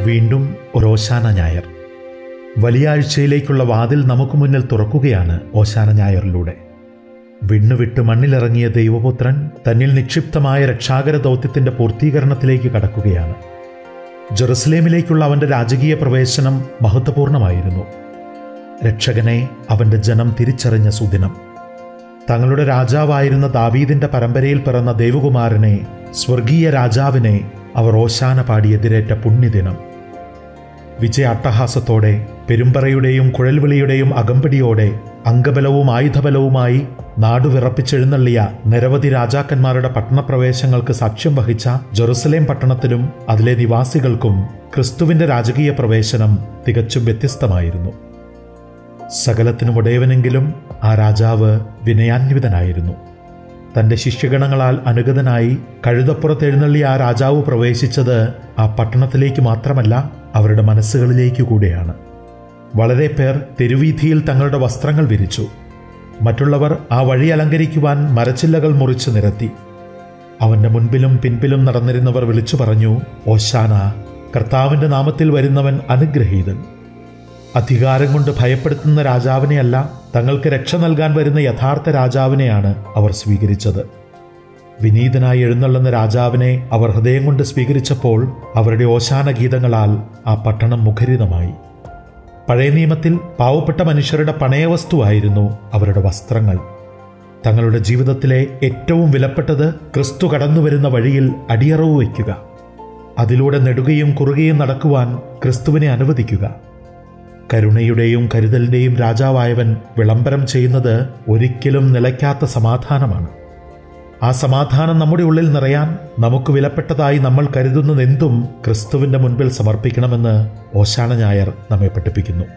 വീണ്ടും ഒരു ഓശാന ഞായർ വലിയ ആഴ്ചയിലേക്കുള്ള വാതിൽ നമുക്ക് മുന്നിൽ തുറക്കുകയാണ് ഓശാന ഞായറിലൂടെ വിണ്ണുവിട്ട് മണ്ണിലിറങ്ങിയ ദൈവപുത്രൻ തന്നിൽ നിക്ഷിപ്തമായ രക്ഷാകര ദൗത്യത്തിന്റെ പൂർത്തീകരണത്തിലേക്ക് കടക്കുകയാണ് ജെറുസലേമിലേക്കുള്ള അവന്റെ രാജകീയ പ്രവേശനം മഹത്വപൂർണമായിരുന്നു രക്ഷകനെ അവന്റെ ജനം തിരിച്ചറിഞ്ഞ സുദിനം തങ്ങളുടെ രാജാവായിരുന്ന ദാവീദിന്റെ പരമ്പരയിൽ പിറന്ന ദേവകുമാരനെ സ്വർഗീയ രാജാവിനെ അവർ ഓശാന പാടി എതിരേറ്റ പുണ്യദിനം വിജയ അട്ടഹാസത്തോടെ പെരുമ്പറയുടെയും കുഴൽവിളിയുടെയും അകമ്പടിയോടെ അംഗബലവും ആയുധബലവുമായി നാടുവിറപ്പിച്ചെഴുന്നള്ളിയ നിരവധി രാജാക്കന്മാരുടെ പട്ടണപ്രവേശങ്ങൾക്ക് സാക്ഷ്യം വഹിച്ച ജെറുസലേം പട്ടണത്തിലും അതിലെ നിവാസികൾക്കും ക്രിസ്തുവിന്റെ രാജകീയ പ്രവേശനം തികച്ചും വ്യത്യസ്തമായിരുന്നു സകലത്തിനും ഉടയവനെങ്കിലും ആ രാജാവ് വിനയാന്വിതനായിരുന്നു തൻ്റെ ശിഷ്യഗണങ്ങളാൽ അനുഗതനായി കഴുതപ്പുറത്ത് എഴുന്നള്ളി ആ രാജാവ് പ്രവേശിച്ചത് ആ പട്ടണത്തിലേക്ക് മാത്രമല്ല അവരുടെ മനസ്സുകളിലേക്ക് കൂടെയാണ് വളരെ പേർ തെരുവീഥിയിൽ തങ്ങളുടെ വസ്ത്രങ്ങൾ വിരിച്ചു മറ്റുള്ളവർ ആ വഴി അലങ്കരിക്കുവാൻ മരച്ചില്ലകൾ മുറിച്ചു നിരത്തി അവന്റെ മുൻപിലും പിൻപിലും നടന്നിരുന്നവർ വിളിച്ചു പറഞ്ഞു ഓശാന കർത്താവിന്റെ നാമത്തിൽ വരുന്നവൻ അനുഗ്രഹീതൻ അധികാരം കൊണ്ട് ഭയപ്പെടുത്തുന്ന രാജാവിനെയല്ല തങ്ങൾക്ക് രക്ഷ നൽകാൻ വരുന്ന യഥാർത്ഥ രാജാവിനെയാണ് അവർ സ്വീകരിച്ചത് വിനീതനായി എഴുന്നള്ളുന്ന രാജാവിനെ അവർ ഹൃദയം കൊണ്ട് സ്വീകരിച്ചപ്പോൾ അവരുടെ ഓശാന ഗീതങ്ങളാൽ ആ പട്ടണം മുഖരിതമായി പഴയ നിയമത്തിൽ പാവപ്പെട്ട മനുഷ്യരുടെ പണയവസ്തുവായിരുന്നു അവരുടെ വസ്ത്രങ്ങൾ തങ്ങളുടെ ജീവിതത്തിലെ ഏറ്റവും വിലപ്പെട്ടത് ക്രിസ്തു കടന്നുവരുന്ന വഴിയിൽ അടിയറവ് വയ്ക്കുക അതിലൂടെ നെടുകയും കുറുകയും നടക്കുവാൻ ക്രിസ്തുവിനെ അനുവദിക്കുക കരുണയുടെയും കരുതലിന്റെയും രാജാവായവൻ വിളംബരം ചെയ്യുന്നത് ഒരിക്കലും നിലയ്ക്കാത്ത സമാധാനമാണ് ആ സമാധാനം നമ്മുടെ ഉള്ളിൽ നിറയാൻ നമുക്ക് വിലപ്പെട്ടതായി നമ്മൾ കരുതുന്നതെന്തും ക്രിസ്തുവിന്റെ മുൻപിൽ സമർപ്പിക്കണമെന്ന് ഓശാന ഞായർ നമ്മെ പഠിപ്പിക്കുന്നു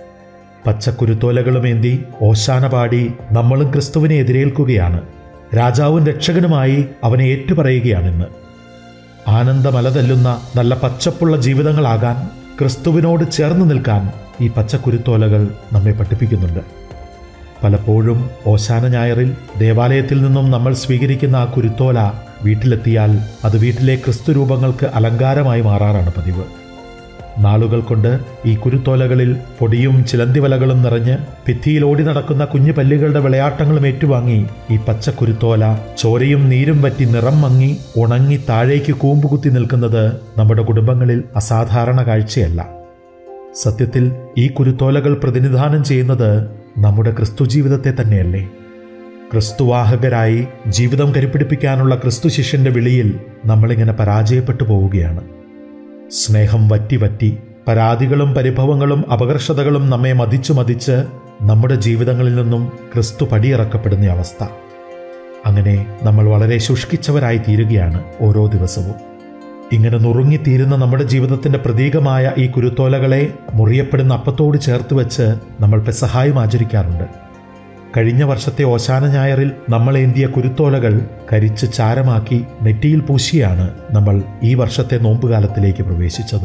പച്ചക്കുരുത്തോലകളുമേന്തി ഓശാന പാടി നമ്മളും ക്രിസ്തുവിനെ എതിരേൽക്കുകയാണ് രാജാവും രക്ഷകനുമായി അവനെ ഏറ്റുപറയുകയാണിന്ന് ആനന്ദമലതല്ലുന്ന നല്ല പച്ചപ്പുള്ള ജീവിതങ്ങളാകാൻ ക്രിസ്തുവിനോട് ചേർന്ന് നിൽക്കാൻ ഈ പച്ചക്കുരുത്തോലകൾ നമ്മെ പഠിപ്പിക്കുന്നുണ്ട് പലപ്പോഴും ഓശാന ഞായറിൽ ദേവാലയത്തിൽ നിന്നും നമ്മൾ സ്വീകരിക്കുന്ന ആ കുരുത്തോല വീട്ടിലെത്തിയാൽ അത് വീട്ടിലെ ക്രിസ്തു രൂപങ്ങൾക്ക് അലങ്കാരമായി മാറാറാണ് പതിവ് നാളുകൾ കൊണ്ട് ഈ കുരുത്തോലകളിൽ പൊടിയും ചിലന്തിവലകളും നിറഞ്ഞ് ഭിത്തിയിൽ ഓടി നടക്കുന്ന കുഞ്ഞു പല്ലികളുടെ വിളയാട്ടങ്ങളും ഏറ്റുവാങ്ങി ഈ പച്ചക്കുരുത്തോല ചോരയും നീരും വറ്റി നിറം മങ്ങി ഉണങ്ങി താഴേക്ക് കൂമ്പുകുത്തി നിൽക്കുന്നത് നമ്മുടെ കുടുംബങ്ങളിൽ അസാധാരണ കാഴ്ചയല്ല സത്യത്തിൽ ഈ കുരുത്തോലകൾ പ്രതിനിധാനം ചെയ്യുന്നത് നമ്മുടെ ക്രിസ്തു ജീവിതത്തെ തന്നെയല്ലേ ക്രിസ്തുവാഹകരായി ജീവിതം കരുപ്പിടിപ്പിക്കാനുള്ള ക്രിസ്തു ശിഷ്യന്റെ വിളിയിൽ നമ്മളിങ്ങനെ പരാജയപ്പെട്ടു പോവുകയാണ് സ്നേഹം വറ്റി വറ്റി പരാതികളും പരിഭവങ്ങളും അപകർഷതകളും നമ്മെ മതിച്ചു മതിച്ച് നമ്മുടെ ജീവിതങ്ങളിൽ നിന്നും ക്രിസ്തു പടിയിറക്കപ്പെടുന്ന അവസ്ഥ അങ്ങനെ നമ്മൾ വളരെ ശുഷ്കിച്ചവരായി തീരുകയാണ് ഓരോ ദിവസവും ഇങ്ങനെ നുറുങ്ങിത്തീരുന്ന നമ്മുടെ ജീവിതത്തിന്റെ പ്രതീകമായ ഈ കുരുത്തോലകളെ മുറിയപ്പെടുന്ന അപ്പത്തോട് ചേർത്ത് വെച്ച് നമ്മൾ പെസഹായും ആചരിക്കാറുണ്ട് കഴിഞ്ഞ വർഷത്തെ ഓശാന ഞായറിൽ നമ്മൾ ഏന്തിയ കുരുത്തോലകൾ കരിച്ച് ചാരമാക്കി നെറ്റിയിൽ പൂശിയാണ് നമ്മൾ ഈ വർഷത്തെ നോമ്പുകാലത്തിലേക്ക് പ്രവേശിച്ചത്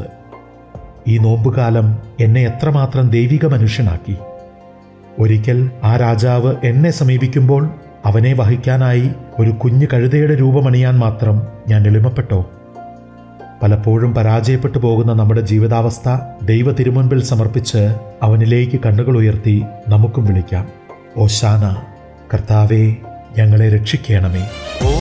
ഈ നോമ്പുകാലം എന്നെ എത്രമാത്രം ദൈവിക മനുഷ്യനാക്കി ഒരിക്കൽ ആ രാജാവ് എന്നെ സമീപിക്കുമ്പോൾ അവനെ വഹിക്കാനായി ഒരു കുഞ്ഞു കഴുതയുടെ രൂപമണിയാൻ മാത്രം ഞാൻ എളിമപ്പെട്ടോ പലപ്പോഴും പരാജയപ്പെട്ടു പോകുന്ന നമ്മുടെ ജീവിതാവസ്ഥ ദൈവ തിരുമുൻപിൽ സമർപ്പിച്ച് അവനിലേക്ക് കണ്ണുകൾ ഉയർത്തി നമുക്കും വിളിക്കാം ഓശാന കർത്താവെ ഞങ്ങളെ രക്ഷിക്കണമേ